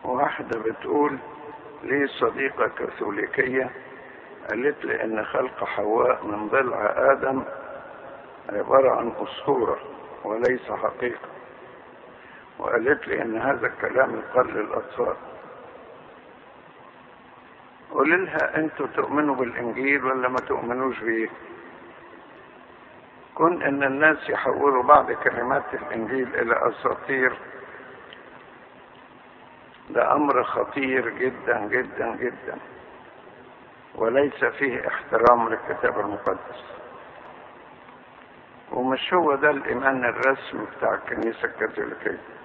واحدة بتقول لي صديقة كاثوليكية قالت لي ان خلق حواء من ضلع ادم عبارة عن اسطورة وليس حقيقة وقالت لي ان هذا الكلام يقال للاطفال قول لها انتوا تؤمنوا بالانجيل ولا ما تؤمنوش بيه كون ان الناس يحولوا بعض كلمات الانجيل الى اساطير ده امر خطير جدا جدا جدا وليس فيه احترام للكتاب المقدس ومش هو ده الايمان الرسمي بتاع الكنيسه الكاثوليكيه